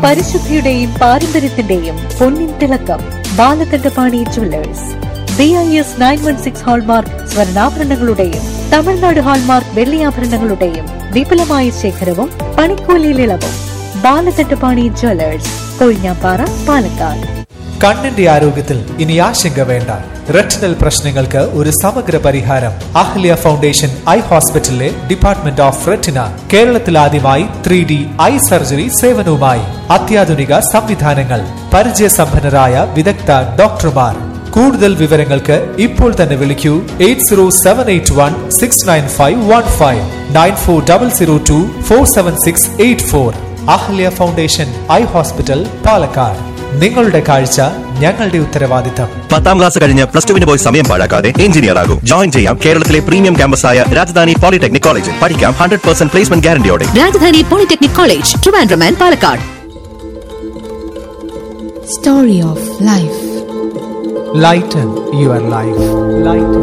പരിശുദ്ധിയുടെയും പാരമ്പര്യത്തിന്റെയും പൊന്നിൻ തിളക്കം Balakandapani jewellers B I S nine one six hallmark സ്വർണ്ണാഭരണങ്ങളുടെയും തമിഴ്നാട് ഹാൾമാർക്ക് വെള്ളിയാഭരണങ്ങളുടെയും വിപുലമായ ശേഖരവും പണിക്കൂലിയിൽ ഇളവും ബാലകണ്ഠപാണി ജുവല്ലേഴ്സ് കൊഴിഞ്ഞാപ്പാറ പാലക്കാട് കണ്ണിന്റെ ആരോഗ്യത്തിൽ ഇനി ആശങ്ക വേണ്ട റെറ്റിനൽ പ്രശ്നങ്ങൾക്ക് ഒരു സമഗ്ര പരിഹാരം അഹ്ല്യ ഫൗണ്ടേഷൻ ഐ ഹോസ്പിറ്റലിലെ ഡിപ്പാർട്ട്മെന്റ് ഓഫ് റെറ്റിന കേരളത്തിൽ ആദ്യമായി ത്രീ ഡി ഐ സർജറി സേവനവുമായി അത്യാധുനിക സംവിധാനങ്ങൾ പരിചയസമ്പന്നരായ വിദഗ്ധ ഡോക്ടർമാർ കൂടുതൽ വിവരങ്ങൾക്ക് ഇപ്പോൾ തന്നെ വിളിക്കൂ eight zero seven eight one six nine five one five nine four double zero two four seven six eight four Ahalia foundation eye hospital Palakkad നിങ്ങളുടെ കാഴ്ച ഞങ്ങളുടെ ഉത്തരവാദിത്തം പത്താം ക്ലാസ് കഴിഞ്ഞ് പ്ലസ് ടുവിന് പോയി സമയം പാഴാക്കാതെ എഞ്ചിനീയർ ആകും ജോയിൻ ചെയ്യാം കേരളത്തിലെ പ്രീമിയം ക്യാമ്പസായ രാജധാനി പോളിടെക്നിക് കോളേജിൽ പഠിക്കാം ഹൺഡ്രഡ് പെർസെന്റ് പ്ലേസ്മെന്റ് ഗ്യാരണ്ടിയോടെ Rajadhani polytechnic college Trivandrum and Palakkad Story of Life. Lighten your life lighten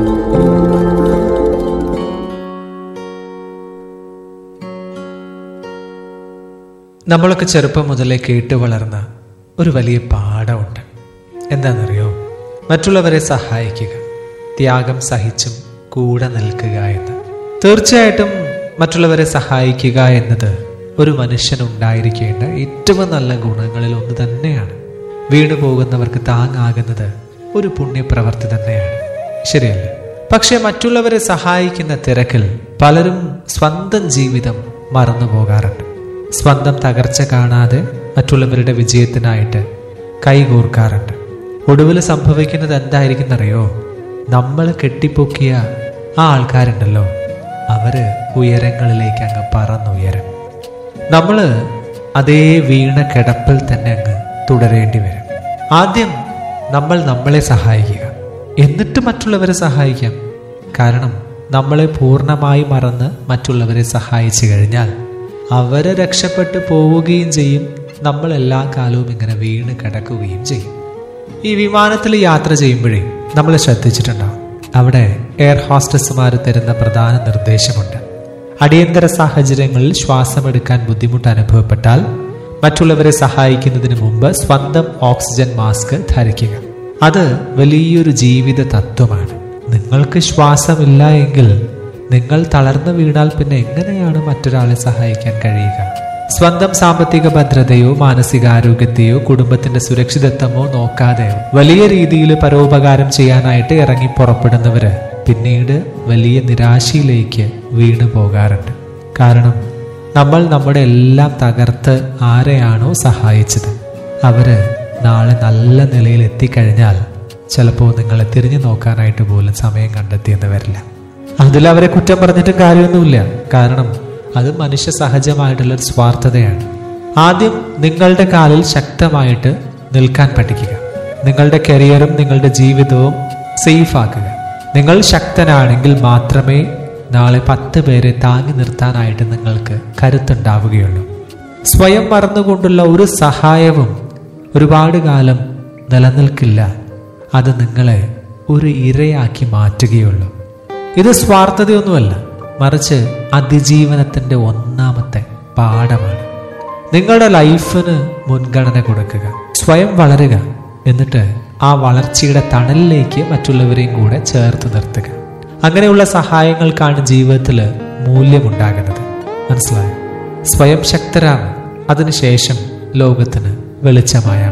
നമ്മളൊക്കെ ചെറുപ്പം മുതലേ കേട്ട് വളർന്ന ഒരു വലിയ പാഠമുണ്ട് എന്താണെന്നറിയോ മറ്റുള്ളവരെ സഹായിക്കുക ത്യാഗം സഹിച്ചും കൂടെ നിൽക്കുക എന്ന് തീർച്ചയായിട്ടും മറ്റുള്ളവരെ സഹായിക്കുക എന്നത് ഒരു മനുഷ്യനുണ്ടായിരിക്കേണ്ട ഏറ്റവും നല്ല ഗുണങ്ങളിൽ ഒന്ന് തന്നെയാണ് വീണു പോകുന്നവർക്ക് താങ്ങാകുന്നത് ഒരു പുണ്യപ്രവർത്തി തന്നെയാണ് ശരിയല്ലേ പക്ഷെ മറ്റുള്ളവരെ സഹായിക്കുന്ന തിരക്കിൽ പലരും സ്വന്തം ജീവിതം മറന്നു പോകാറുണ്ട് സ്വന്തം തകർച്ച കാണാതെ മറ്റുള്ളവരുടെ വിജയത്തിനായിട്ട് കൈകോർക്കാറുണ്ട് ഒടുവിൽ സംഭവിക്കുന്നത് എന്തായിരിക്കുന്നറിയോ നമ്മൾ കെട്ടിപ്പൊക്കിയ ആ ആൾക്കാരുണ്ടല്ലോ അവര് ഉയരങ്ങളിലേക്ക് അങ്ങ് പറന്നുയരും നമ്മൾ അതേ വീണ കിടപ്പിൽ തന്നെ അങ്ങ് തുടരേണ്ടി വരും ആദ്യം നമ്മൾ നമ്മളെ സഹായിക്കുക എന്നിട്ട് മറ്റുള്ളവരെ സഹായിക്കാം കാരണം നമ്മളെ പൂർണ്ണമായി മറന്ന് മറ്റുള്ളവരെ സഹായിച്ചു കഴിഞ്ഞാൽ അവരെ രക്ഷപ്പെട്ടു പോവുകയും ചെയ്യും നമ്മൾ എല്ലാ കാലവും ഇങ്ങനെ വീണ് കിടക്കുകയും ചെയ്യും ഈ വിമാനത്തിൽ യാത്ര ചെയ്യുമ്പോഴേ നമ്മൾ ശ്രദ്ധിച്ചിട്ടുണ്ടാവും അവിടെ എയർ ഹോസ്റ്റസുമാർ തരുന്ന പ്രധാന നിർദ്ദേശമുണ്ട് അടിയന്തര സാഹചര്യങ്ങളിൽ ശ്വാസമെടുക്കാൻ ബുദ്ധിമുട്ട് അനുഭവപ്പെട്ടാൽ മറ്റുള്ളവരെ സഹായിക്കുന്നതിന് മുമ്പ് സ്വന്തം ഓക്സിജൻ മാസ്ക് ധരിക്കുക അത് വലിയൊരു ജീവിത തത്വമാണ് നിങ്ങൾക്ക് ശ്വാസമില്ല എങ്കിൽ നിങ്ങൾ തളർന്നു വീണാൽ പിന്നെ എങ്ങനെയാണ് മറ്റൊരാളെ സഹായിക്കാൻ കഴിയുക സ്വന്തം സാമ്പത്തിക ഭദ്രതയോ മാനസികാരോഗ്യത്തെയോ കുടുംബത്തിന്റെ സുരക്ഷിതത്വമോ നോക്കാതെ വലിയ രീതിയിൽ പരോപകാരം ചെയ്യാനായിട്ട് ഇറങ്ങി പുറപ്പെടുന്നവര് പിന്നീട് വലിയ നിരാശയിലേക്ക് വീണു പോകാറുണ്ട് കാരണം നമ്മൾ നമ്മുടെ എല്ലാം തകർത്ത് ആരെയാണോ സഹായിച്ചത് അവര് നാളെ നല്ല നിലയിൽ എത്തിക്കഴിഞ്ഞാൽ ചിലപ്പോൾ നിങ്ങളെ തിരിഞ്ഞു നോക്കാനായിട്ട് പോലും സമയം കണ്ടെത്തിയെന്ന് വരില്ല അതിൽ അവരെ കുറ്റം പറഞ്ഞിട്ടും കാര്യമൊന്നുമില്ല കാരണം അത് മനുഷ്യ സഹജമായിട്ടുള്ള ഒരു സ്വാർത്ഥതയാണ് ആദ്യം നിങ്ങളുടെ കാലിൽ ശക്തമായിട്ട് നിൽക്കാൻ പഠിക്കുക നിങ്ങളുടെ കരിയറും നിങ്ങളുടെ ജീവിതവും സേഫ് ആക്കുക നിങ്ങൾ ശക്തനാണെങ്കിൽ മാത്രമേ നാളെ പത്ത് പേരെ താങ്ങി നിർത്താനായിട്ട് നിങ്ങൾക്ക് കരുത്തുണ്ടാവുകയുള്ളൂ സ്വയം മറന്നുകൊണ്ടുള്ള ഒരു സഹായവും ഒരുപാട് കാലം നിലനിൽക്കില്ല അത് നിങ്ങളെ ഒരു ഇരയാക്കി മാറ്റുകയുള്ളൂ ഇത് സ്വാർത്ഥതയൊന്നുമല്ല മറിച്ച് അതിജീവനത്തിന്റെ ഒന്നാമത്തെ പാഠമാണ് നിങ്ങളുടെ ലൈഫിന് മുൻഗണന കൊടുക്കുക സ്വയം വളരുക എന്നിട്ട് ആ വളർച്ചയുടെ തണലിലേക്ക് മറ്റുള്ളവരെയും കൂടെ ചേർത്ത് നിർത്തുക അങ്ങനെയുള്ള സഹായങ്ങൾക്കാണ് ജീവിതത്തിൽ മൂല്യമുണ്ടാകുന്നത് മനസ്സിലായോ സ്വയം ശക്തരാണ് അതിനുശേഷം ലോകത്തിന് വെളിച്ചമായ